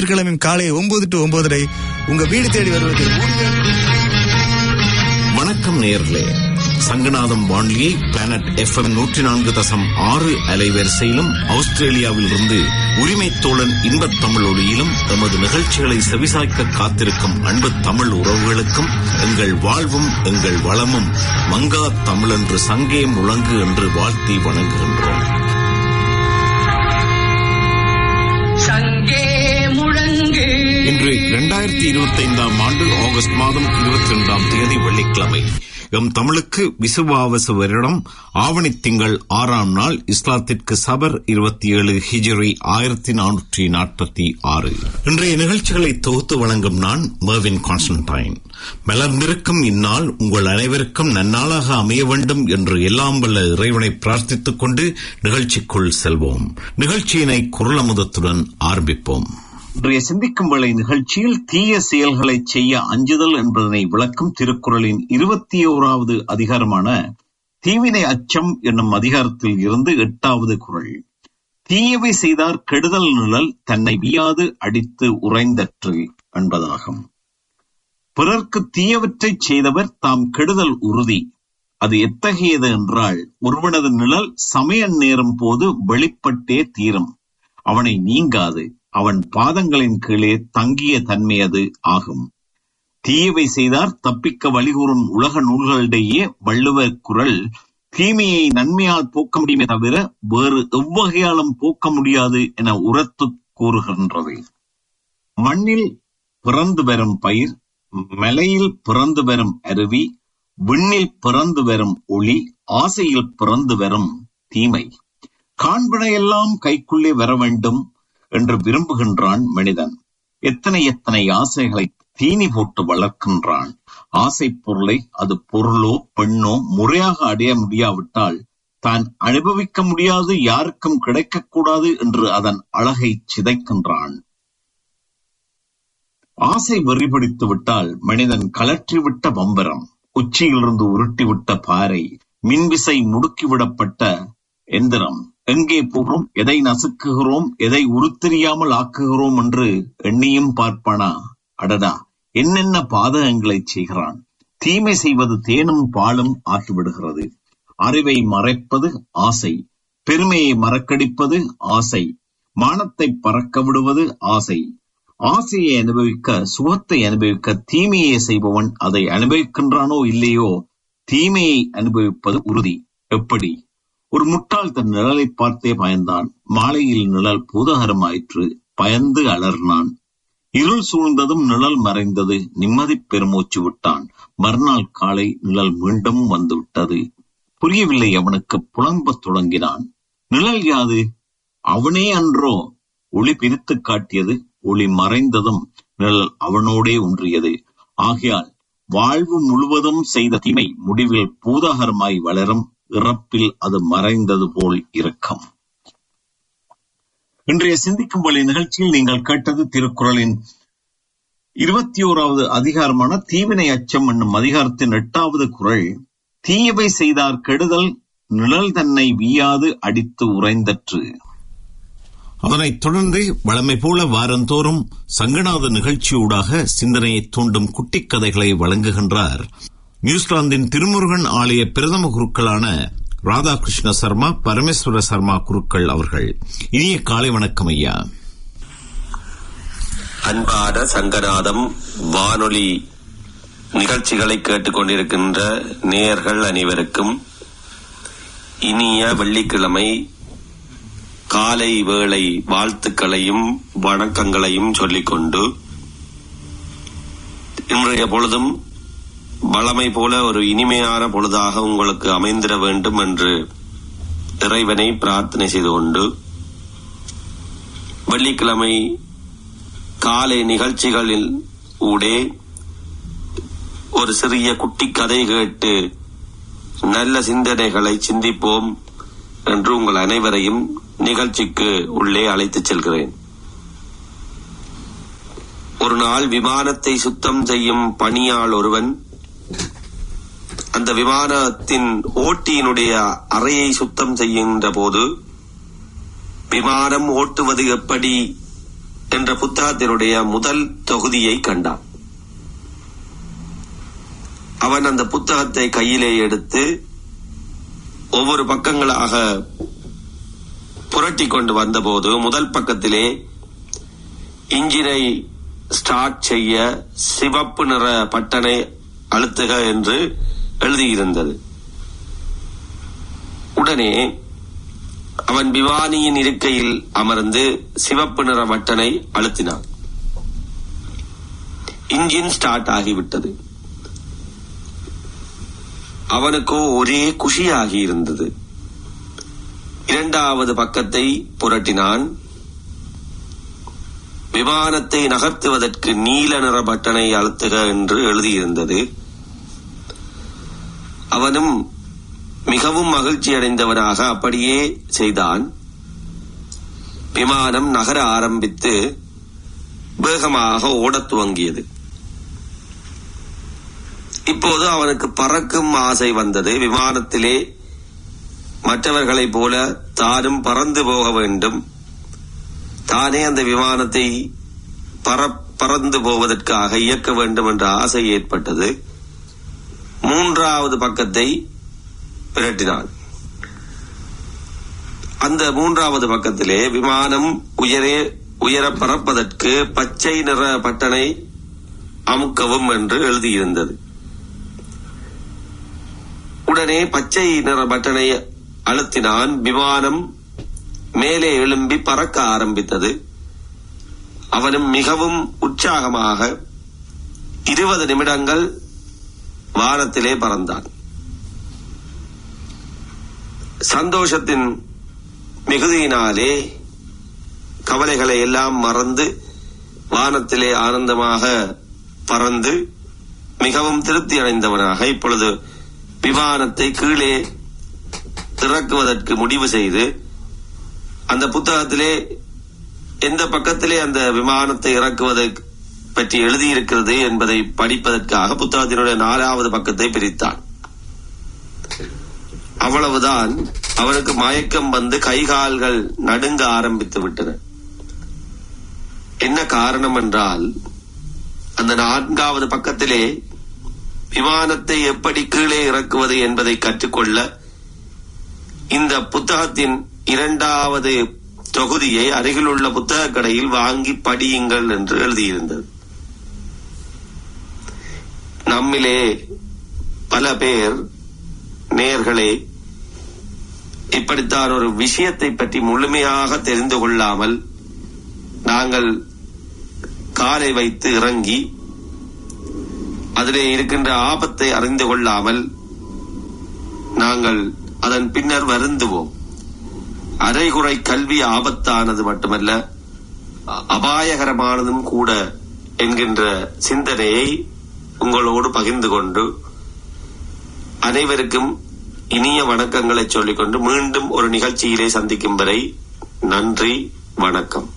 ஞாயிற்றுக்கிழமையும் காலை ஒன்பது டு ஒன்பதரை உங்க வீடு தேடி வருவது வணக்கம் நேயர்களே சங்கநாதம் வானொலியை பிளானட் எஃப்எம் நூற்றி நான்கு தசம் ஆறு அலைவரிசையிலும் ஆஸ்திரேலியாவில் இருந்து உரிமை தோழன் இன்பத் தமிழ் ஒளியிலும் எமது நிகழ்ச்சிகளை செவிசாய்க்க காத்திருக்கும் அன்பு தமிழ் உறவுகளுக்கும் எங்கள் வாழ்வும் எங்கள் வளமும் மங்கா தமிழென்று சங்கே முழங்கு என்று வாழ்த்தி வணங்குகின்றோம் சங்கே முழங்கு இன்று இரண்டாயிரத்தி இருபத்தி ஐந்தாம் ஆண்டு ஆகஸ்ட் மாதம் இருபத்தி இரண்டாம் தேதி வெள்ளிக்கிழமை எம் தமிழுக்கு விசுவாவசு வருடம் ஆவணி திங்கள் ஆறாம் நாள் இஸ்லாத்திற்கு சபர் இருபத்தி ஏழு ஹிஜரி ஆயிரத்தி நானூற்றி நாற்பத்தி ஆறு இன்றைய நிகழ்ச்சிகளை தொகுத்து வழங்கும் நான் மேவின் கான்ஸ்டன்டைன் மலர்ந்திருக்கும் இந்நாள் உங்கள் அனைவருக்கும் நன்னாளாக அமைய வேண்டும் என்று எல்லாம் வல்ல இறைவனை பிரார்த்தித்துக் கொண்டு நிகழ்ச்சிக்குள் செல்வோம் நிகழ்ச்சியினை குரலமுதத்துடன் ஆரம்பிப்போம் இன்றைய சிந்திக்கும் வேளை நிகழ்ச்சியில் தீய செயல்களை செய்ய அஞ்சுதல் என்பதனை விளக்கும் திருக்குறளின் இருபத்தி ஓராவது அதிகாரமான தீவினை அச்சம் என்னும் அதிகாரத்தில் இருந்து எட்டாவது குறள் தீயவை செய்தார் கெடுதல் நிழல் தன்னை வியாது அடித்து உறைந்தற்று என்பதாகும் பிறர்க்கு தீயவற்றை செய்தவர் தாம் கெடுதல் உறுதி அது எத்தகையது என்றால் ஒருவனது நிழல் சமய நேரும் போது வெளிப்பட்டே தீரும் அவனை நீங்காது அவன் பாதங்களின் கீழே தங்கிய தன்மையது ஆகும் தீயவை செய்தார் தப்பிக்க வழிகூறும் உலக நூல்களிடையே வள்ளுவர் குரல் தீமையை நன்மையால் போக்க முடியுமே தவிர வேறு எவ்வகையாலும் போக்க முடியாது என உரத்து கூறுகின்றது மண்ணில் பிறந்து வரும் பயிர் மலையில் பிறந்து வரும் அருவி விண்ணில் பிறந்து வரும் ஒளி ஆசையில் பிறந்து வரும் தீமை காண்பனையெல்லாம் கைக்குள்ளே வர வேண்டும் என்று விரும்புகின்றான் மனிதன் எத்தனை எத்தனை ஆசைகளை தீனி போட்டு வளர்க்கின்றான் ஆசை பொருளை அது பொருளோ பெண்ணோ முறையாக அடைய முடியாவிட்டால் தான் அனுபவிக்க முடியாது யாருக்கும் கிடைக்கக்கூடாது என்று அதன் அழகை சிதைக்கின்றான் ஆசை வெறிபிடித்து விட்டால் மனிதன் கலற்றிவிட்ட பம்பரம் உச்சியிலிருந்து உருட்டிவிட்ட பாறை மின்விசை முடுக்கிவிடப்பட்ட எந்திரம் எங்கே போகிறோம் எதை நசுக்குகிறோம் எதை உருத்தெரியாமல் ஆக்குகிறோம் என்று எண்ணியும் பார்ப்பானா அடடா என்னென்ன பாதகங்களை செய்கிறான் தீமை செய்வது தேனும் பாலும் ஆக்கிவிடுகிறது அறிவை மறைப்பது ஆசை பெருமையை மறக்கடிப்பது ஆசை மானத்தை பறக்க விடுவது ஆசை ஆசையை அனுபவிக்க சுகத்தை அனுபவிக்க தீமையை செய்பவன் அதை அனுபவிக்கின்றானோ இல்லையோ தீமையை அனுபவிப்பது உறுதி எப்படி ஒரு முட்டாள் தன் நிழலை பார்த்தே பயந்தான் மாலையில் நிழல் பூதகரமாயிற்று பயந்து அலர்னான் இருள் சூழ்ந்ததும் நிழல் மறைந்தது நிம்மதி பெருமூச்சு விட்டான் மறுநாள் காலை நிழல் மீண்டும் வந்து விட்டது புரியவில்லை அவனுக்கு புலம்பத் தொடங்கினான் நிழல் யாது அவனே அன்றோ ஒளி பிரித்து காட்டியது ஒளி மறைந்ததும் நிழல் அவனோடே ஒன்றியது ஆகையால் வாழ்வு முழுவதும் செய்த தீமை முடிவில் பூதாகரமாய் வளரும் இறப்பில் அது மறைந்தது போல் இருக்கும் இன்றைய சிந்திக்கும் வழி நிகழ்ச்சியில் நீங்கள் கேட்டது திருக்குறளின் இருபத்தி ஓராவது அதிகாரமான தீவினை அச்சம் என்னும் அதிகாரத்தின் எட்டாவது குரல் தீயவை செய்தார் கெடுதல் நிழல் தன்னை வீயாது அடித்து உறைந்தற்று அதனைத் தொடர்ந்து வழமை போல வாரந்தோறும் சங்கநாத நிகழ்ச்சியூடாக சிந்தனையை தூண்டும் குட்டிக் கதைகளை வழங்குகின்றார் நியூசிலாந்தின் திருமுருகன் ஆலய பிரதம குருக்களான ராதாகிருஷ்ண சர்மா பரமேஸ்வர சர்மா குருக்கள் அவர்கள் இனிய காலை வணக்கம் ஐயா அன்பான சங்கநாதம் வானொலி நிகழ்ச்சிகளை கேட்டுக்கொண்டிருக்கின்ற நேயர்கள் அனைவருக்கும் இனிய வெள்ளிக்கிழமை காலை வேளை வாழ்த்துக்களையும் வணக்கங்களையும் சொல்லிக்கொண்டு இன்றைய பொழுதும் வளமை போல ஒரு இனிமையான பொழுதாக உங்களுக்கு அமைந்திட வேண்டும் என்று இறைவனை பிரார்த்தனை செய்து கொண்டு வெள்ளிக்கிழமை காலை நிகழ்ச்சிகளில் ஊடே ஒரு சிறிய குட்டி கதை கேட்டு நல்ல சிந்தனைகளை சிந்திப்போம் என்று உங்கள் அனைவரையும் நிகழ்ச்சிக்கு உள்ளே அழைத்துச் செல்கிறேன் ஒரு நாள் விமானத்தை சுத்தம் செய்யும் பணியாள் ஒருவன் அந்த விமானத்தின் ஓட்டியினுடைய அறையை சுத்தம் செய்கின்ற போது விமானம் ஓட்டுவது எப்படி என்ற புத்தகத்தினுடைய முதல் தொகுதியை கண்டான் அவன் அந்த புத்தகத்தை கையிலே எடுத்து ஒவ்வொரு பக்கங்களாக புரட்டி கொண்டு வந்தபோது முதல் பக்கத்திலே இன்ஜினை ஸ்டார்ட் செய்ய சிவப்பு நிற பட்டனை அழுத்துக என்று எழுதியிருந்தது உடனே அவன் விமானியின் இருக்கையில் அமர்ந்து சிவப்பு நிற பட்டனை அழுத்தினான் இன்ஜின் ஸ்டார்ட் ஆகிவிட்டது அவனுக்கோ ஒரே குஷியாகி இருந்தது இரண்டாவது பக்கத்தை புரட்டினான் விமானத்தை நகர்த்துவதற்கு நீல நிற பட்டனை அழுத்துக என்று எழுதியிருந்தது அவனும் மிகவும் மகிழ்ச்சி அடைந்தவனாக அப்படியே செய்தான் விமானம் நகர ஆரம்பித்து வேகமாக ஓடத் துவங்கியது இப்போது அவனுக்கு பறக்கும் ஆசை வந்தது விமானத்திலே மற்றவர்களைப் போல தானும் பறந்து போக வேண்டும் தானே அந்த விமானத்தை பற- பறந்து போவதற்காக இயக்க வேண்டும் என்ற ஆசை ஏற்பட்டது மூன்றாவது பக்கத்தை பிரட்டினான் அந்த மூன்றாவது பக்கத்திலே விமானம் உயரே உயர பறப்பதற்கு பச்சை நிற பட்டனை அமுக்கவும் என்று எழுதியிருந்தது உடனே பச்சை நிற பட்டனை அழுத்தினான் விமானம் மேலே எழும்பி பறக்க ஆரம்பித்தது அவனும் மிகவும் உற்சாகமாக இருபது நிமிடங்கள் வானத்திலே பறந்தான் சந்தோஷத்தின் மிகுதியினாலே கவலைகளை எல்லாம் மறந்து வானத்திலே ஆனந்தமாக பறந்து மிகவும் திருப்தி அடைந்தவனாக இப்பொழுது விமானத்தை கீழே இறக்குவதற்கு முடிவு செய்து அந்த புத்தகத்திலே எந்த பக்கத்திலே அந்த விமானத்தை இறக்குவதை பற்றி எழுதியிருக்கிறது என்பதை படிப்பதற்காக புத்தகத்தினுடைய நாலாவது பக்கத்தை பிரித்தான் அவ்வளவுதான் அவனுக்கு மயக்கம் வந்து கைகால்கள் நடுங்க ஆரம்பித்து விட்டன என்ன காரணம் என்றால் அந்த நான்காவது பக்கத்திலே விமானத்தை எப்படி கீழே இறக்குவது என்பதை கற்றுக்கொள்ள இந்த புத்தகத்தின் இரண்டாவது தொகுதியை அருகிலுள்ள புத்தக கடையில் வாங்கி படியுங்கள் என்று எழுதியிருந்தது நம்மிலே பல பேர் நேர்களே இப்படித்தான் ஒரு விஷயத்தை பற்றி முழுமையாக தெரிந்து கொள்ளாமல் நாங்கள் காலை வைத்து இறங்கி அதிலே இருக்கின்ற ஆபத்தை அறிந்து கொள்ளாமல் நாங்கள் அதன் பின்னர் வருந்துவோம் அரைகுறை கல்வி ஆபத்தானது மட்டுமல்ல அ- அபாயகரமானதும் கூட என்கின்ற சிந்தனையை உங்களோடு பகிர்ந்து கொண்டு அனைவருக்கும் இனிய வணக்கங்களை சொல்லிக்கொண்டு மீண்டும் ஒரு நிகழ்ச்சியிலே சந்திக்கும் வரை நன்றி வணக்கம்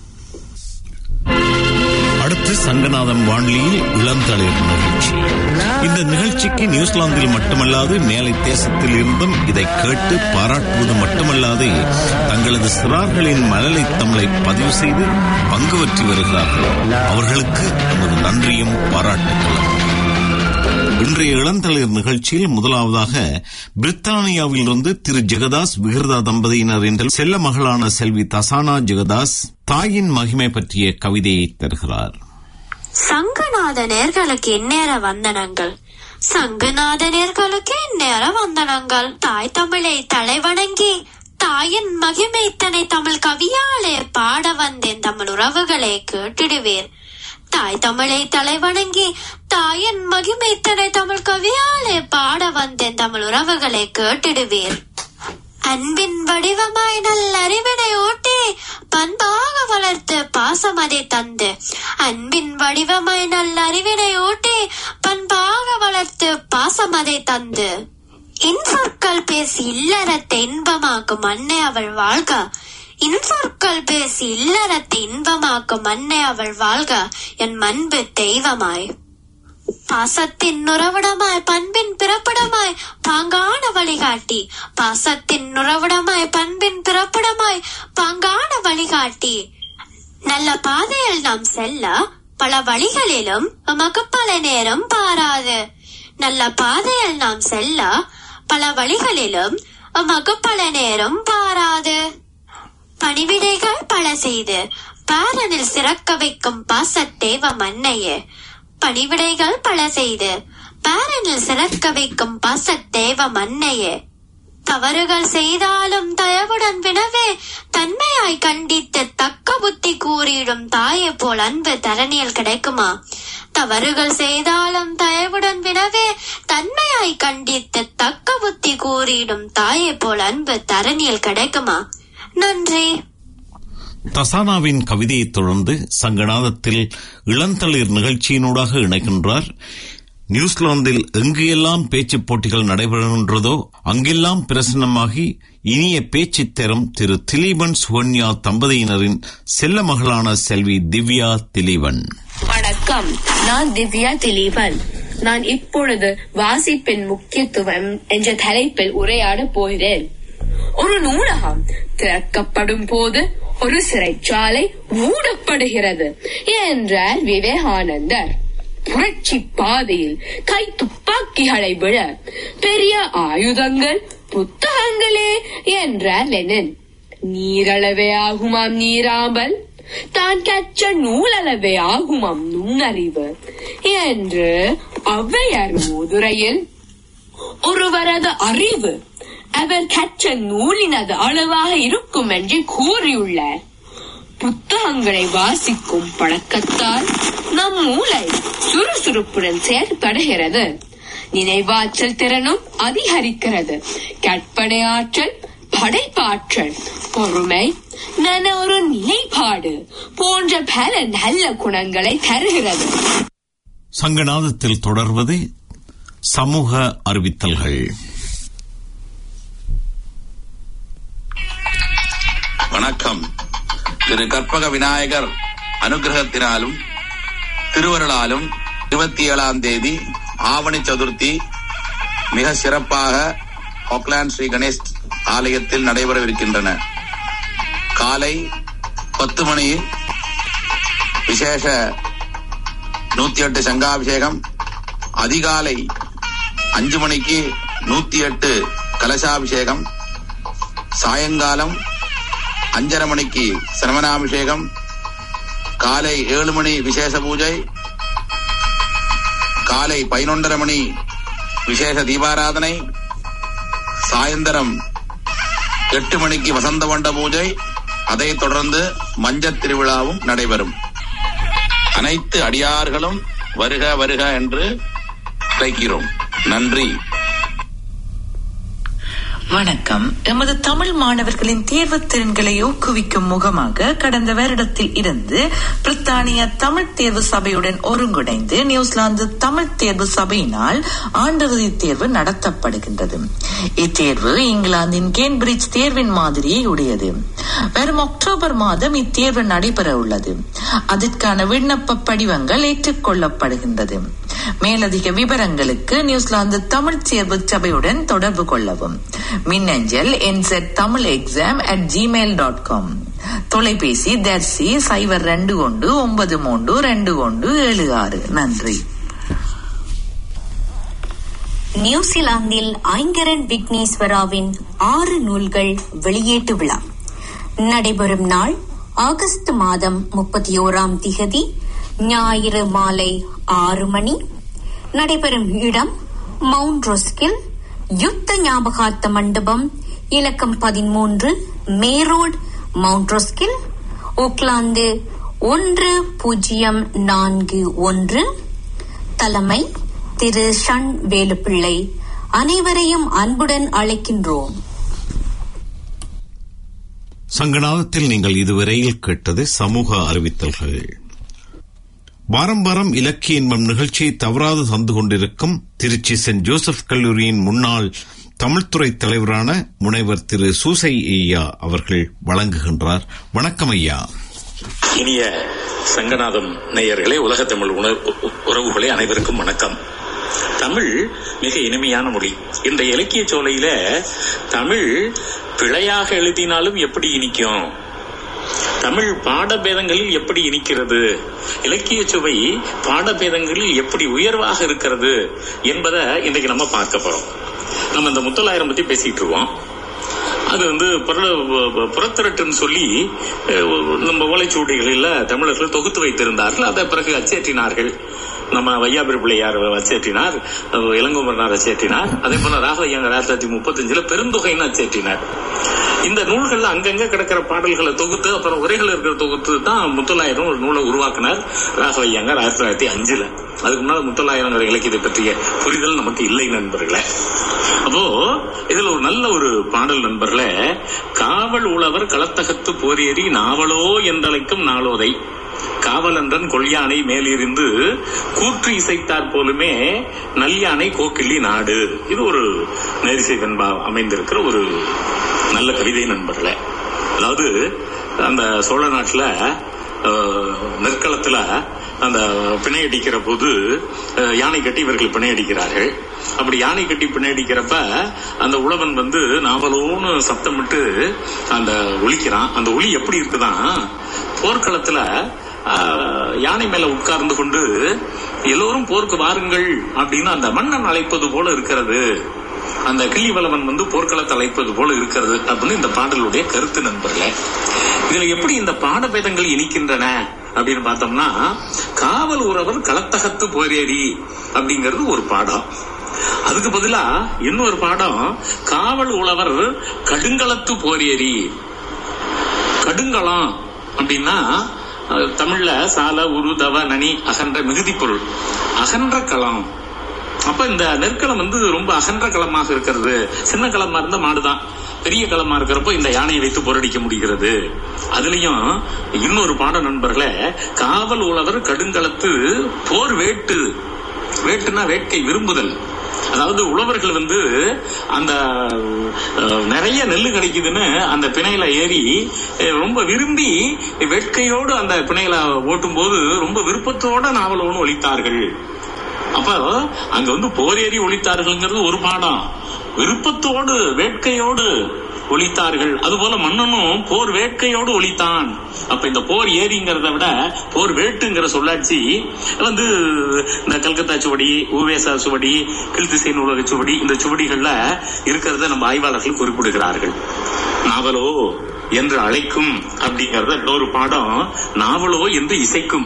அடுத்து சங்கநாதம் வானொலியில் இளந்தளிர் நிகழ்ச்சி இந்த நிகழ்ச்சிக்கு நியூசிலாந்தில் மட்டுமல்லாது மேலை தேசத்தில் இருந்தும் இதை கேட்டு பாராட்டுவது மட்டுமல்லாது தங்களது சிறார்களின் மழலை தமிழை பதிவு செய்து பங்கு பற்றி வருகிறார்கள் அவர்களுக்கு நமது நன்றியும் பாராட்டுகளும் இன்றைய இளந்தளிர் நிகழ்ச்சியில் முதலாவதாக பிரித்தானியாவிலிருந்து திரு ஜெகதாஸ் விகிருதா தம்பதியினர் என்ற செல்ல மகளான செல்வி தசானா ஜெகதாஸ் தாயின் மகிமை பற்றிய கவிதையை தருகிறார் சங்கநாத நேர்களுக்கு எந்நேர வந்தனங்கள் சங்கநாத நேர்களுக்கு எந்நேர வந்தனங்கள் தாய் தமிழை தலைவணங்கி தாயின் மகிமை தன்னை தமிழ் கவியாலே பாட வந்தேன் தமிழ் உறவுகளை கேட்டிடுவீர் தாய் தமிழை தலைவணங்கி தாயின் மகிமை தன்னை தமிழ் கவியாலே பாட வந்தேன் தமிழ் உறவுகளை கேட்டிடுவீர் அன்பின் வடிவமாய் நல்ல அறிவினை ஊட்டி பண்பாக வளர்த்து பாசமதை தந்து அன்பின் வடிவமாய் நல்ல அறிவினை ஊட்டி பண்பாக வளர்த்து பாசமதை தந்து இன்சொற்கள் பேசி இல்லறத்தை இன்பமாக்கும் அன்னை அவள் வாழ்க இன்சொற்கள் பேசி இல்லறத்தை இன்பமாக்கும் அன்னை அவள் வாழ்க என் மண்பு தெய்வமாய் பாசத்தின் உறவிடமாய் பண்பின் பிறப்பிடமாய் பாங்கான வழிகாட்டி பாசத்தின் உறவிடமாய் பண்பின் பிறப்பிடமாய் பாங்கான வழிகாட்டி நல்ல பாதையில் நாம் செல்ல பல வழிகளிலும் உமக்கு பல நேரம் பாராது நல்ல பாதையில் நாம் செல்ல பல வழிகளிலும் உமக்கு பல நேரம் பாராது பணிவிடைகள் பல செய்து பாரனில் சிறக்க வைக்கும் பாசத்தேவ மன்னையே பணிவிடைகள் பல செய்து பாரனில் சிறக்க வைக்கும் பாசத்தேவ மன்னையே தவறுகள் செய்தாலும் தயவுடன் வினவே தன்மையாய் கண்டித்து தக்க புத்தி கூறிடும் தாயை போல் அன்பு தரணியில் கிடைக்குமா தவறுகள் செய்தாலும் தயவுடன் வினவே தன்மையாய் கண்டித்து தக்க புத்தி கூறிடும் தாயை போல் அன்பு தரணியில் கிடைக்குமா நன்றி தசானாவின் கவிதையைத் தொடர்ந்து சங்கநாதத்தில் இளந்தளிர் நிகழ்ச்சியினூடாக இணைகின்றார் நியூசிலாந்தில் எங்கு எல்லாம் பேச்சுப் போட்டிகள் நடைபெறுகின்றதோ அங்கெல்லாம் பிரசன்னமாகி இனிய பேச்சுத் தரும் திரு திலீபன் சுகன்யா தம்பதியினரின் செல்ல மகளான செல்வி திவ்யா திலீபன் வணக்கம் நான் திவ்யா திலீபன் நான் இப்பொழுது வாசிப்பின் முக்கியத்துவம் என்ற தலைப்பில் உரையாட போகிறேன் ஒரு நூலகம் திறக்கப்படும் போது ஒரு சிறைச்சாலை மூடப்படுகிறது என்றார் விவேகானந்தர் புரட்சி பாதையில் கை துப்பாக்கிகளை விட பெரிய ஆயுதங்கள் புத்தகங்களே என்றார் லெனின் நீரளவே ஆகுமாம் நீராம்பல் தான் கற்ற நூலளவே ஆகுமாம் நுண்ணறிவு என்று ஔவையார் மூதுரையில் ஒருவரது அறிவு அவர் கற்ற நூலினது அளவாக இருக்கும் என்று கூறியுள்ளார் புத்தகங்களை வாசிக்கும் பழக்கத்தால் நம் மூளை சுறுசுறுப்புடன் செயல்படுகிறது நினைவாற்றல் திறனும் அதிகரிக்கிறது கற்பனை ஆற்றல் படைப்பாற்றல் பொறுமை நன ஒரு நிலைப்பாடு போன்ற பல நல்ல குணங்களை தருகிறது சங்கநாதத்தில் தொடர்வது சமூக அறிவித்தல்கள் வணக்கம் திரு கற்பக விநாயகர் அனுகிரகத்தினாலும் திருவருளாலும் இருபத்தி ஏழாம் தேதி ஆவணி சதுர்த்தி மிக சிறப்பாக ஆக்லாந்து ஸ்ரீ கணேஷ் ஆலயத்தில் நடைபெறவிருக்கின்றன காலை பத்து மணி விசேஷ நூத்தி எட்டு சங்காபிஷேகம் அதிகாலை அஞ்சு மணிக்கு நூத்தி எட்டு கலசாபிஷேகம் சாயங்காலம் அஞ்சரை மணிக்கு சிரமணாபிஷேகம் காலை ஏழு மணி விசேஷ பூஜை காலை பதினொன்றரை மணி விசேஷ தீபாராதனை சாயந்தரம் எட்டு மணிக்கு வசந்த மண்ட பூஜை அதைத் தொடர்ந்து மஞ்சத் திருவிழாவும் நடைபெறும் அனைத்து அடியார்களும் வருக வருக என்று அழைக்கிறோம் நன்றி வணக்கம் எமது தமிழ் மாணவர்களின் தேர்வுத் திறன்களை ஊக்குவிக்கும் முகமாக கடந்த வருடத்தில் இருந்து பிரித்தானிய தமிழ் தேர்வு சபையுடன் ஒருங்கிணைந்து நியூசிலாந்து தமிழ் தேர்வு சபையினால் ஆண்டிறுதி தேர்வு நடத்தப்படுகின்றது இத்தேர்வு இங்கிலாந்தின் கேம்பிரிட்ஜ் தேர்வின் மாதிரியை உடையது வரும் அக்டோபர் மாதம் இத்தேர்வு நடைபெற உள்ளது அதற்கான விண்ணப்ப படிவங்கள் ஏற்றுக்கொள்ளப்படுகின்றது மேலதிக விவரங்களுக்கு நியூசிலாந்து தமிழ் தேர்வு சபையுடன் தொடர்பு கொள்ளவும் மின்னஞ்சல் என்செட் Tamil exam at Gmail dot com தொலைபேசி தர்சி சைபர் ரெண்டு ஒன்று ஒன்பது மூன்று ரெண்டு ஒன்று ஏழு ஆறு நன்றி நியூசிலாந்தில் ஐங்கரன் விக்னேஸ்வராவின் ஆறு நூல்கள் வெளியீட்டு விழா நடைபெறும் நாள் ஆகஸ்ட் மாதம் முப்பத்தி ஓராம் திகதி ஞாயிறு மாலை ஆறு மணி நடைபெறும் இடம் மவுண்ட் ரொஸ்கில் யுத்த ஞாபகார்த்த மண்டபம் இலக்கம் பதிமூன்று மேரோட் மவுண்ட் ரொஸ்கில் ஓக்லாந்து ஒன்று பூஜ்ஜியம் நான்கு ஒன்று தலைமை திரு ஷண் வேலுப்பிள்ளை அனைவரையும் அன்புடன் அழைக்கின்றோம் சங்கநாதத்தில் நீங்கள் இதுவரையில் கேட்டது சமூக அறிவித்தல்கள் வாரம் வாரம் இலக்கிய இன்பம் நிகழ்ச்சியை தவறாது தந்து கொண்டிருக்கும் திருச்சி சென்ட் ஜோசப் கல்லூரியின் முன்னாள் தமிழ்துறை தலைவரான முனைவர் திரு சூசை ஐயா அவர்கள் வழங்குகின்றார் வணக்கம் ஐயா இனிய சங்கநாதம் நேயர்களே உலக தமிழ் உணர்வு உறவுகளே அனைவருக்கும் வணக்கம் தமிழ் மிக இனிமையான மொழி இந்த இலக்கிய சோலையில தமிழ் பிழையாக எழுதினாலும் எப்படி இனிக்கும் தமிழ் பாடபேதங்களில் எப்படி இனிக்கிறது இலக்கிய சுவை பாடபேதங்களில் எப்படி உயர்வாக இருக்கிறது என்பதை இன்றைக்கு நம்ம பார்க்க போறோம் நம்ம இந்த முத்தலாயிரம் பத்தி பேசிட்டு இருக்கோம் அது வந்து புற- புறத்திரட்டுன்னு சொல்லி அஹ், நம்ம ஓலைச்சுவடிகளில் தமிழர்கள் தொகுத்து வைத்திருந்தார்கள் அதை பிறகு அச்சேற்றினார்கள் நம்ம வையாபுரி பிள்ளையார் அச்சேற்றினார் அஹ், இளங்கோவனார் அச்சேற்றினார் அதே போல ராகவையங்கர் ஆயிரத்தி தொள்ளாயிரத்தி முப்பத்தஞ்சுல பெருந்தொகைன்னு அச்சேற்றினார் இந்த நூல்கள்ல அங்கங்க கிடக்கிற பாடல்களை தொகுத்து அப்புறம் உரைகள் இருக்கிற தொகுத்து தான் முத்தலாயிரம் ஒரு நூலை உருவாக்கினார் ராகவையங்கர் ஆயிரத்தி தொள்ளாயிரத்தி அஞ்சுல அதுக்கு முன்னால முத்தலாயிரங்கிற இலக்கியத்தை பற்றிய புரிதல் நமக்கு இல்லை நண்பர்களே அப்போ இதுல ஒரு நல்ல ஒரு பாடல் நண்பர்களே காவல் உழவர் களத்தகத்து போரேறி நாவலோ என்றழைக்கும் நாளோதை காவலன்றன் கொள்யானை மேலிருந்து கூற்று இசைத்தாற் போலுமே நல்யானை கோக்கிள்ளி நாடு இது ஒரு நேரிசை வெண்பா அமைந்திருக்கிற ஒரு நல்ல கவிதை நண்பர்களே அதாவது அந்த சோழ நாட்டுல அஹ், நெற்களத்துல அந்த பிணை அடிக்கிற போது அஹ், யானை கட்டி இவர்கள் பிணை அடிக்கிறார்கள் அப்படி யானை கட்டி பிணை அடிக்கிறப்ப அந்த உழவன் வந்து நாவலோன்னு சத்தமிட்டு அந்த ஒலிக்கிறான் அந்த ஒலி எப்படி இருக்குதான் போர்க்களத்துல ஆஹ், யானை மேல உட்கார்ந்து கொண்டு எல்லோரும் போருக்கு வாருங்கள் அப்படின்னு அந்த மன்னன் அழைப்பது போல இருக்கிறது அந்த கிள்ளிவளவன் வந்து போர்க்களத்தை அழைப்பது போல இருக்கிறது அப்படின்னு இந்த பாடலுடைய கருத்து நண்பர்களே இதுல எப்படி இந்த பாடபேதங்கள் இனிக்கின்றன அப்படின்னு பார்த்தோம்னா காவல் உறவர் களத்தகத்து போரேறி அப்படிங்கிறது ஒரு பாடம் அதுக்கு பதிலா இன்னொரு பாடம் காவல் உழவர் கடுங்களத்து போரேறி கடுங்களம் அப்படின்னா அஹ், தமிழ்ல சால உரு தவ நனி அகன்ற மிகுதி பொருள் அகன்ற களம் அப்ப இந்த நெற்களம் வந்து ரொம்ப அகன்ற களமாக இருக்கிறது சின்ன களமா இருந்த மாடுதான் பெரிய களமா இருக்கிறப்போ இந்த யானையை வைத்து போரடிக்க முடிகிறது அதுலயும் இன்னொரு பாட நண்பர்களே காவல் உழவர் கடுங்களத்து போர் வேட்டு வேட்டுனா வேட்கை விரும்புதல் அதாவது உழவர்கள் வந்து அந்த அஹ், நிறைய நெல்லு கிடைக்குதுன்னு அந்த பிணையில ஏறி அஹ், ரொம்ப விரும்பி வேட்கையோடு அந்த பிணையில ஓட்டும் போது ரொம்ப விருப்பத்தோட நாவலோன்னு ஒழித்தார்கள் அப்ப அங்க வந்து போரேறி ஒழித்தார்கள்ங்கிறது ஒரு பாடம் விருப்பத்தோடு வேட்கையோடு ஒழித்தார்கள் அதுபோல மன்னனும் போர் வேட்கையோடு ஒழித்தான் அப்ப இந்த போர் ஏரிங்கிறத விட போர் வேட்டுங்கிற சொல்லாட்சி வந்து இந்த கல்கத்தா சுவடி ஊவேசா சுவடி கிழ்திசை நூலக சுவடி இந்த சுவடிகள்ல இருக்கிறத நம்ம ஆய்வாளர்கள் குறிப்பிடுகிறார்கள் நாவலோ என்று அழைக்கும் அப்படிங்கறத இன்னொரு பாடம் நாவலோ என்று இசைக்கும்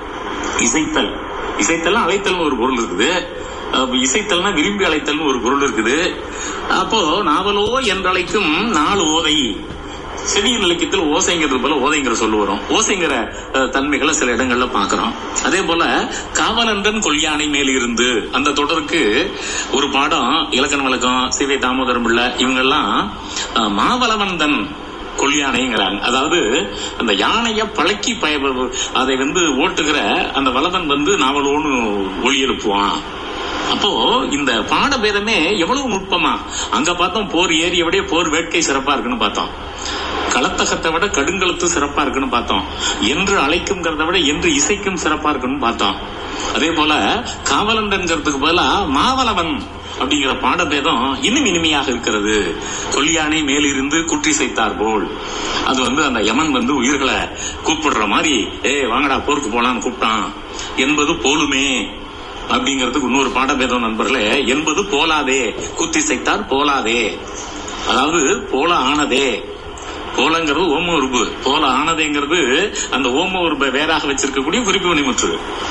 இசைத்தல் இசைத்தல் அழைத்தல் ஒரு பொருள் இருக்குது அப்ப இசைத்தல்னா விரும்பி அழைத்தல்னு ஒரு பொருள் இருக்குது அப்போ நாவலோ என்றழைக்கும் நாள் ஓதை செடியின் இலக்கியத்தில் ஓசைங்கிறது போல ஓதைங்கிற சொல்லு வரும் ஓசைங்கிற அஹ், தன்மைகளை சில இடங்கள்ல பாக்குறோம் அதே போல காவலன்றன் கொல்யானை மேலிருந்து அந்த தொடருக்கு ஒரு பாடம் இலக்கண வழக்கம் சிவை தாமோதரம் பிள்ளை இவங்கெல்லாம் அஹ், மாவலவந்தன் கொல்யானைங்கிறாங்க அதாவது அந்த யானைய பழக்கி பய அதை வந்து ஓட்டுகிற அந்த வலவன் வந்து நாவலோன்னு ஒளி எழுப்புவான் அப்போ இந்த பாடபேதமே எவ்வளவு நுட்பமா அங்க பார்த்தோம் போர் ஏறிய விட போர் வேட்கை சிறப்பா இருக்குன்னு பார்த்தோம் களத்தகத்தை விட கடுங்களத்து சிறப்பா இருக்குன்னு பார்த்தோம் என்று அழைக்கும்ங்கிறத விட என்று இசைக்கும் சிறப்பா இருக்குன்னு பார்த்தோம் அதே போல காவலன்றங்கிறதுக்கு பதிலா மாவலவன் அப்படிங்கிற பாடபேதம் இன்னும் இனிமையாக இருக்கிறது கொல்யானை மேலிருந்து குற்றிசைத்தார் போல் அது வந்து அந்த யமன் வந்து உயிர்களை கூப்பிடுற மாதிரி ஏ வாங்கடா போருக்கு போலான்னு கூப்பிட்டான் என்பது போலுமே அப்படிங்கிறதுக்கு இன்னொரு பாடபேதம் நண்பர்களே என்பது போலாதே குத்திசைத்தார் போலாதே அதாவது போல ஆனதே போலங்கிறது ஓம உருபு போல ஆனதேங்கிறது அந்த ஓம உருபை வேறாக வச்சிருக்கக்கூடிய குறிப்பு வினைமுற்று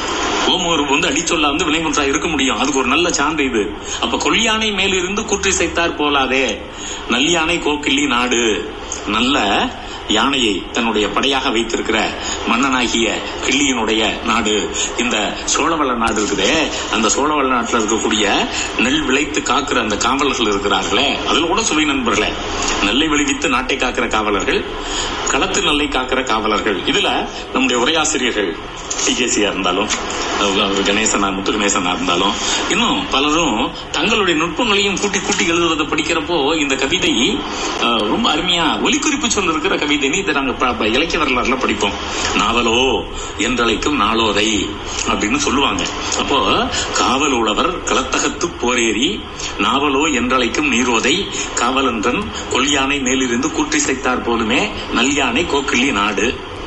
ஓம உருபு வந்து அடிச்சொல்லா வந்து வினைமுற்றா இருக்க முடியும் அதுக்கு ஒரு நல்ல சான்று இது அப்ப கொல்யானை மேலிருந்து குற்றிசைத்தார் போலாதே நல்லியானை கோக்கிள்ளி நாடு நல்ல யானையை தன்னுடைய படையாக வைத்திருக்கிற மன்னனாகிய கிள்ளியினுடைய நாடு இந்த சோழவள நாடு இருக்குதே அந்த சோழவள நாட்டில் இருக்கக்கூடிய நெல் விளைத்து காக்கிற அந்த காவலர்கள் இருக்கிறார்களே அதில் கூட சொல்லி நண்பர்களே நெல்லை விளைவித்து நாட்டை காக்கிற காவலர்கள் களத்து நெல்லை காக்கிற காவலர்கள் இதுல நம்முடைய உரையாசிரியர்கள் டிகேசியா இருந்தாலும் அஹ் கணேசனா முத்து கணேசனா இருந்தாலும் இன்னும் பலரும் தங்களுடைய நுட்பங்களையும் கூட்டி கூட்டி எழுதுவதை படிக்கிறப்போ இந்த கவிதை அஹ், ரொம்ப அருமையா ஒலிக்குறிப்பு சொல்ல இருக்கிற கவிதை இதை நாங்க ப- ப- இலக்கிய வரலாறுல படிப்போம் நாவலோ என்றழைக்கும் நாளோதை அப்படின்னு சொல்லுவாங்க அப்போ காவல் உழவர் களத்தகத்து போரேறி நாவலோ என்றழைக்கும் நீரோதை காவலன்றன் கொல்யானை மேலிருந்து கூற்றிசைத்தார் போலுமே நல்யானை கோக்கிள்ளி நாடு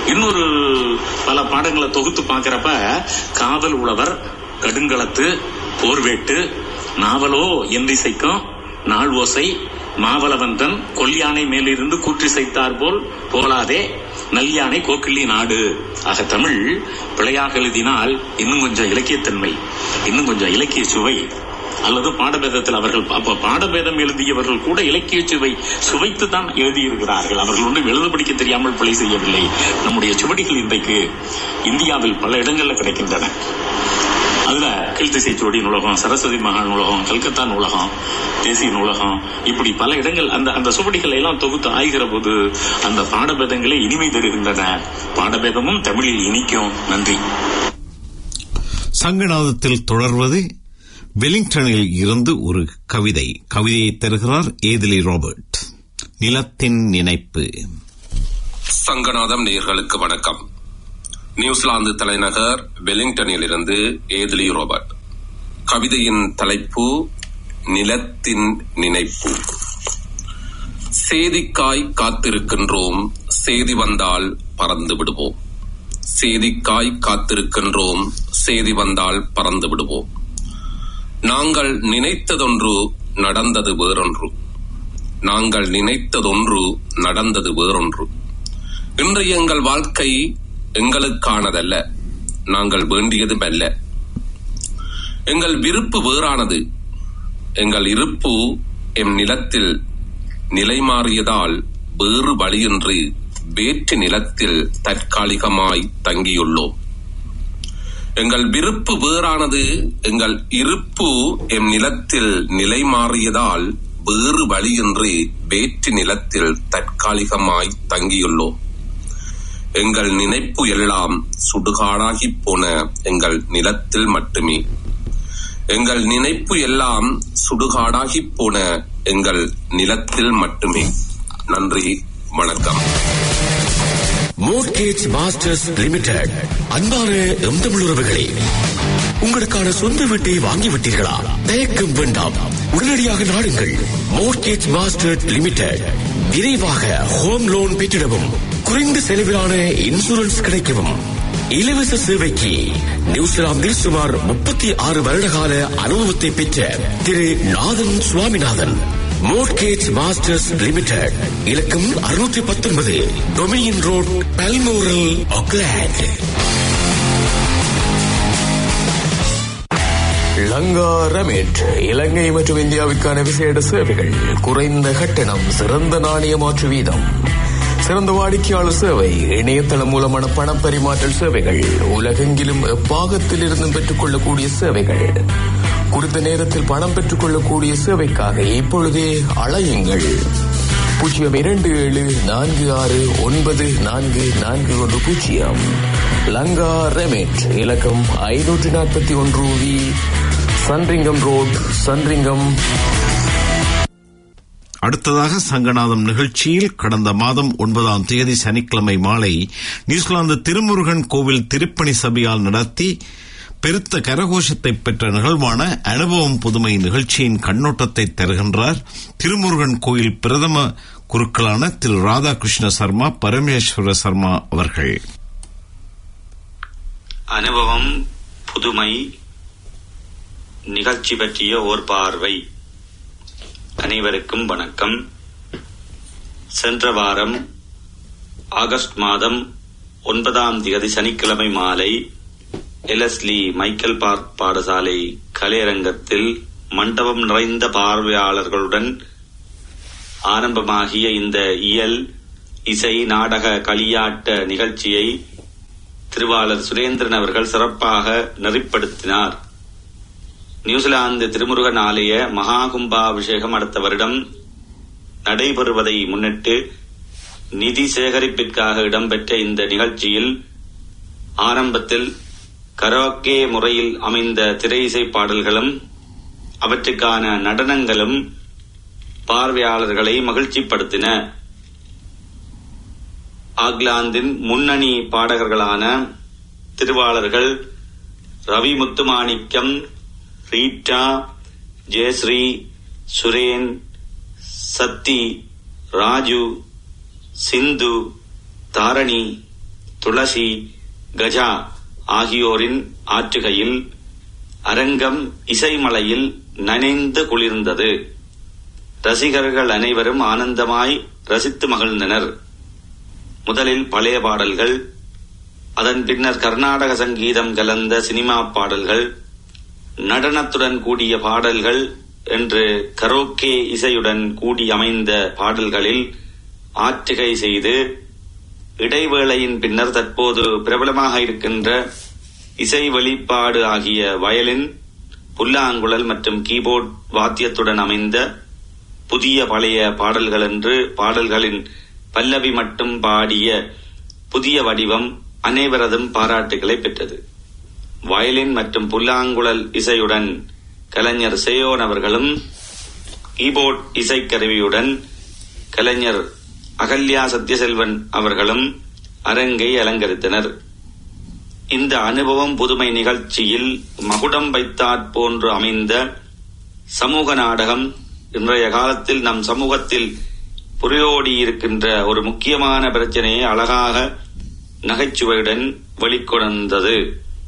இன்னொரு பல பாடங்களை தொகுத்து பார்க்கிறப்ப காதல் உழவர் கடுங்களத்து போர்வேட்டு நாவலோ என்றிசைக்கும் நாள் ஓசை மாவலவந்தன் கொல்யானை மேலிருந்து கூற்றிசைத்தார் போல் போலாதே நல்யானை கோக்கிள்ளி நாடு ஆக தமிழ் பிழையாக எழுதினால் இன்னும் கொஞ்சம் இலக்கியத்தன்மை இன்னும் கொஞ்சம் இலக்கிய சுவை அல்லது பாடபேதத்தில் அவர்கள் அப்ப பாடபேதம் எழுதியவர்கள் கூட இலக்கிய சுவை சுவைத்து தான் எழுதியிருக்கிறார்கள் அவர்கள் ஒன்றும் எழுத படிக்க தெரியாமல் பிழை செய்யவில்லை நம்முடைய சுவடிகள் இன்றைக்கு இந்தியாவில் பல இடங்களில் கிடைக்கின்றன அதுல கீழ்த்திசை சுவடி நூலகம் சரஸ்வதி மகால் நூலகம் கல்கத்தா நூலகம் தேசிய நூலகம் இப்படி பல இடங்கள் அந்த அந்த சுவடிகளை எல்லாம் தொகுத்து ஆய்கிற போது அந்த பாடபேதங்களே இனிமை தருகின்றன பாடபேதமும் தமிழில் இனிக்கும் நன்றி சங்கநாதத்தில் தொடர்வது வெலிங்டனில் இருந்து ஒரு கவிதை கவிதையை தருகிறார் ஏதிலி ராபர்ட் நிலத்தின் நினைப்பு சங்கநாதம் நேர்களுக்கு வணக்கம் நியூசிலாந்து தலைநகர் வெலிங்டனில் இருந்து ஏதிலி ரோபர்ட் கவிதையின் தலைப்பு நிலத்தின் நினைப்பு சேதிக்காய் காத்திருக்கின்றோம் சேதி வந்தால் பறந்து விடுவோம் சேதிக்காய் காத்திருக்கின்றோம் சேதி வந்தால் பறந்து விடுவோம் நாங்கள் நினைத்ததொன்று நடந்தது வேறொன்று நாங்கள் நினைத்ததொன்று நடந்தது வேறொன்று இன்றைய எங்கள் வாழ்க்கை எங்களுக்கானதல்ல நாங்கள் வேண்டியதும் அல்ல எங்கள் விருப்பு வேறானது எங்கள் இருப்பு எம் நிலத்தில் நிலை மாறியதால் வேறு வழியின்றி வேற்று நிலத்தில் தற்காலிகமாய் தங்கியுள்ளோம் எங்கள் விருப்பு வேறானது எங்கள் இருப்பு எம் நிலத்தில் நிலை மாறியதால் வேறு வழியின்றி வேற்று நிலத்தில் தற்காலிகமாய் தங்கியுள்ளோம் எங்கள் நினைப்பு எல்லாம் சுடுகாடாகி போன எங்கள் நிலத்தில் மட்டுமே எங்கள் நினைப்பு எல்லாம் சுடுகாடாகி போன எங்கள் நிலத்தில் மட்டுமே நன்றி வணக்கம் மோர்கேஜ் மாஸ்டர்ஸ் லிமிடெட் அன்பான எம் தமிழ் உறவுகளே உங்களுக்கான சொந்த வீட்டை வாங்கிவிட்டீர்களா தயக்கம் வேண்டாம் உடனடியாக நாடுங்கள் மோர்கேஜ் மாஸ்டர் லிமிடெட் விரைவாக ஹோம் லோன் பெற்றிடவும் குறைந்த செலவிலான இன்சூரன்ஸ் கிடைக்கவும் இலவச சேவைக்கு நியூசிலாந்தில் சுமார் முப்பத்தி ஆறு வருடகால அனுபவத்தை பெற்ற திரு Nathan Swaminathan mortgage masters limited இலக்கம் அறுநூற்றி பத்தொன்பது Dominion road Balmoral Auckland Lanka remit இலங்கை மற்றும் இந்தியாவுக்கான விசேட சேவைகள் குறைந்த கட்டணம் சிறந்த நாணய மாற்று வீதம் சிறந்த வாடிக்கையாளர் சேவை இணையதளம் மூலமான பண பரிமாற்றல் சேவைகள் உலகெங்கிலும் எப்பாகத்தில் இருந்தும் பெற்றுக் கொள்ளக்கூடிய சேவைகள் குறித்த நேரத்தில் பணம் பெற்றுக் கொள்ளக்கூடிய சேவைக்காக இப்பொழுதே அழையுங்கள் பூஜ்ஜியம் இரண்டு ஏழு நான்கு ஆறு ஒன்பது நான்கு நான்கு ஒன்று பூஜ்ஜியம் லங்கா ரெமிட் இலக்கம் ஐநூற்றி நாற்பத்தி ஒன்று வி சன்ரிங்கம் ரோட் சன்ரிங்கம் அடுத்ததாக சங்கநாதம் நிகழ்ச்சியில் கடந்த மாதம் ஒன்பதாம் தேதி சனிக்கிழமை மாலை நியூசிலாந்து திருமுருகன் கோவில் திருப்பணி சபையால் நடத்தி பெருத்த கரகோஷத்தை பெற்ற நிகழ்வான அனுபவம் புதுமை நிகழ்ச்சியின் கண்ணோட்டத்தை தருகின்றார் திருமுருகன் கோயில் பிரதம குருக்களான திரு ராதாகிருஷ்ண சர்மா பரமேஸ்வர சர்மா அவர்கள் அனுபவம் புதுமை நிகழ்ச்சி பற்றிய ஓர் பார்வை அனைவருக்கும் வணக்கம் சென்ற வாரம் ஆகஸ்ட் மாதம் ஒன்பதாம் தேதி சனிக்கிழமை மாலை எலஸ்லி மைக்கேல் பார்க் பாடசாலை கலையரங்கத்தில் மண்டபம் நிறைந்த பார்வையாளர்களுடன் ஆரம்பமாகிய இந்த இயல் இசை நாடக களியாட்ட நிகழ்ச்சியை திருவாளர் சுரேந்திரன் அவர்கள் சிறப்பாக நெறிப்படுத்தினார் நியூசிலாந்து திருமுருகன் ஆலய மகா கும்பாபிஷேகம் அடுத்த வருடம் நடைபெறுவதை முன்னிட்டு நிதி சேகரிப்பிற்காக இடம்பெற்ற இந்த நிகழ்ச்சியில் ஆரம்பத்தில் கரோக்கே முறையில் அமைந்த திரை இசை பாடல்களும் அவற்றுக்கான நடனங்களும் பார்வையாளர்களை மகிழ்ச்சிப்படுத்தின ஆக்லாந்தின் முன்னணி பாடகர்களான திருவாளர்கள் ரவி முத்துமாணிக்கம் ரீட்டா ஜெயஸ்ரீ சுரேன் சத்தி ராஜு சிந்து தாரணி துளசி கஜா ஆகியோரின் ஆற்றுகையில் அரங்கம் இசைமலையில் நனைந்து குளிர்ந்தது ரசிகர்கள் அனைவரும் ஆனந்தமாய் ரசித்து மகிழ்ந்தனர் முதலில் பழைய பாடல்கள் அதன் பின்னர் கர்நாடக சங்கீதம் கலந்த சினிமா பாடல்கள் நடனத்துடன் கூடிய பாடல்கள் என்று கரோக்கே இசையுடன் கூடி அமைந்த பாடல்களில் ஆற்றுகை செய்து இடைவேளையின் பின்னர் தற்போது பிரபலமாக இருக்கின்ற இசை வெளிப்பாடு ஆகிய வயலின் புல்லாங்குழல் மற்றும் கீபோர்ட் வாத்தியத்துடன் அமைந்த புதிய பழைய பாடல்கள் என்று பாடல்களின் பல்லவி மட்டும் பாடிய புதிய வடிவம் அனைவரதும் பாராட்டுகளை பெற்றது வயலின் மற்றும் புல்லாங்குழல் இசையுடன் கலைஞர் சேயோன் அவர்களும் கீபோர்ட் இசைக்கருவியுடன் கலைஞர் அகல்யா சத்யசெல்வன் அவர்களும் அரங்கை அலங்கரித்தனர் இந்த அனுபவம் புதுமை நிகழ்ச்சியில் மகுடம் வைத்தாற் போன்று அமைந்த சமூக நாடகம் இன்றைய காலத்தில் நம் சமூகத்தில் புரியோடி இருக்கின்ற ஒரு முக்கியமான பிரச்சனையை அழகாக நகைச்சுவையுடன் வெளிக்கொணர்ந்தது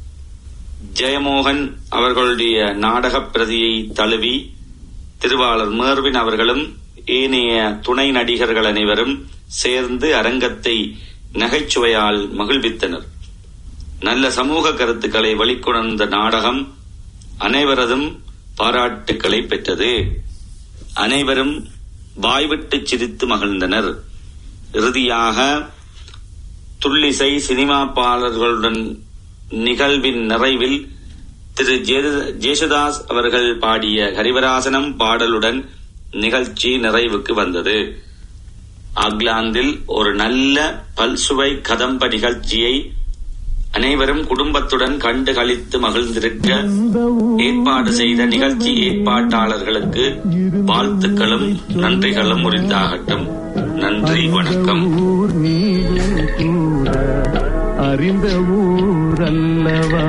ஜெயமோகன் அவர்களுடைய நாடகப் பிரதியை தழுவி திருவாளர் மேர்வின் அவர்களும் ஏனைய துணை நடிகர்கள் அனைவரும் சேர்ந்து அரங்கத்தை நகைச்சுவையால் மகிழ்வித்தனர் நல்ல சமூக கருத்துக்களை வெளிக்கொணர்ந்த நாடகம் அனைவரதும் பாராட்டுக்களை பெற்றது அனைவரும் வாய்விட்டு சிரித்து மகிழ்ந்தனர் இறுதியாக துள்ளிசை சினிமா பாடல்களுடன் நிகழ்வின் நிறைவில் திரு ஜே- ஜேசுதாஸ் அவர்கள் பாடிய ஹரிவராசனம் பாடலுடன் நிகழ்ச்சி நிறைவுக்கு வந்தது ஆக்லாந்தில் ஒரு நல்ல பல்சுவை கதம்ப நிகழ்ச்சியை அனைவரும் குடும்பத்துடன் கண்டு களித்து மகிழ்ந்திருக்க ஏற்பாடு செய்த நிகழ்ச்சி ஏற்பாட்டாளர்களுக்கு வாழ்த்துக்களும் நன்றிகளும் உரித்தாகட்டும் நன்றி வணக்கம் அறிந்த ஊரல்லவா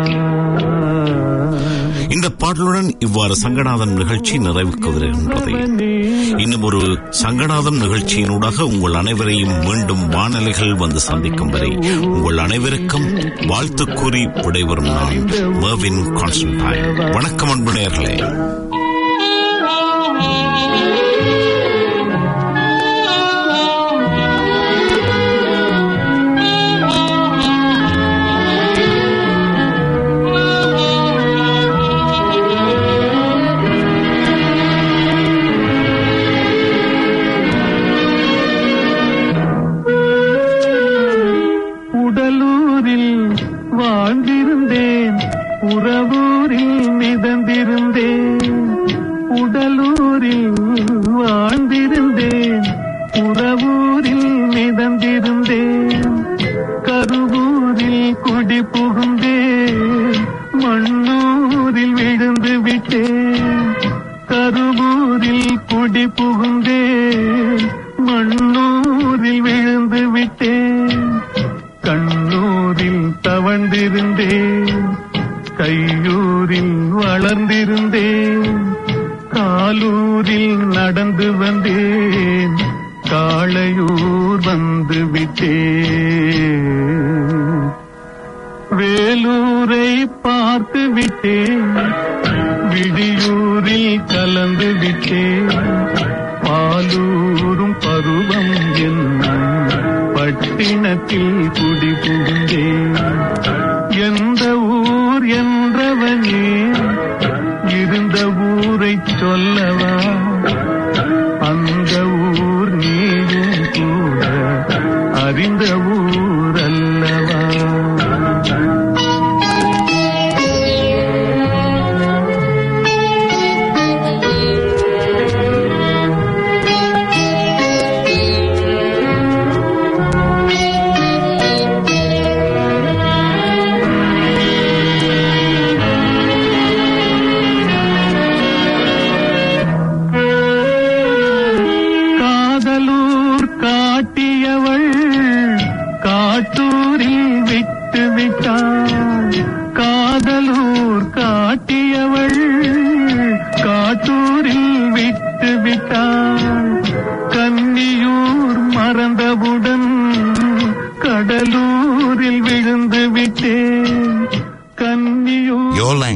இந்த பாடலுடன் இவ்வாறு சங்கநாதன் நிகழ்ச்சி நிறைவுக்கு வருகின்றது இன்னும் ஒரு சங்கநாதம் நிகழ்ச்சியினூடாக உங்கள் அனைவரையும் மீண்டும் வானொலிகள் வந்து சந்திக்கும் வரை உங்கள் அனைவருக்கும் வாழ்த்து கூறி விடைபெறும் நான் மேவின் கான்ஸ்டன்டைன் வணக்கம் அன்பு நேயர்களே உடலூரில் வாழ்ந்திருந்தேன் உறவூரில் மிதந்திருந்தேன் உடலூரில் வாழ்ந்திருந்தேன் உறவூரில் மிதந்திருந்தேன் கருவூரில் குடி புகுந்தேன் மண்ணூரில் விழுந்து விட்டேன் கருவூரில் குடி புகுந்தேன் மண்ணூரில் விழுந்து விட்டேன் கண்ணூரில் தவழ்ந்திருந்தேன் கையூரில் வளர்ந்திருந்தேன் காலூரில் நடந்து வந்தேன் காளையூர் வந்து விட்டேன் வேலூரை பார்த்து விட்டேன் விடியூரில் கலந்து விட்டேன் பாலூரும் பருவம் என்னும் பட்டினத்தில் குடி புகுந்தேன் எந்த ஊர் என்றவனே இருந்த ஊரை சொல்லவா அந்த ஊர் நீயும் கூட அறிந்த ஊர் அல்லவா காதலூர் காட்டியவள் காட்டூரில் விட்டு விட்டாள் காதலூர் காட்டியவள் காட்டூரில் விட்டு விட்டாள் கன்னியூர் மறந்தவுடன் கடலூரில் you. Your language.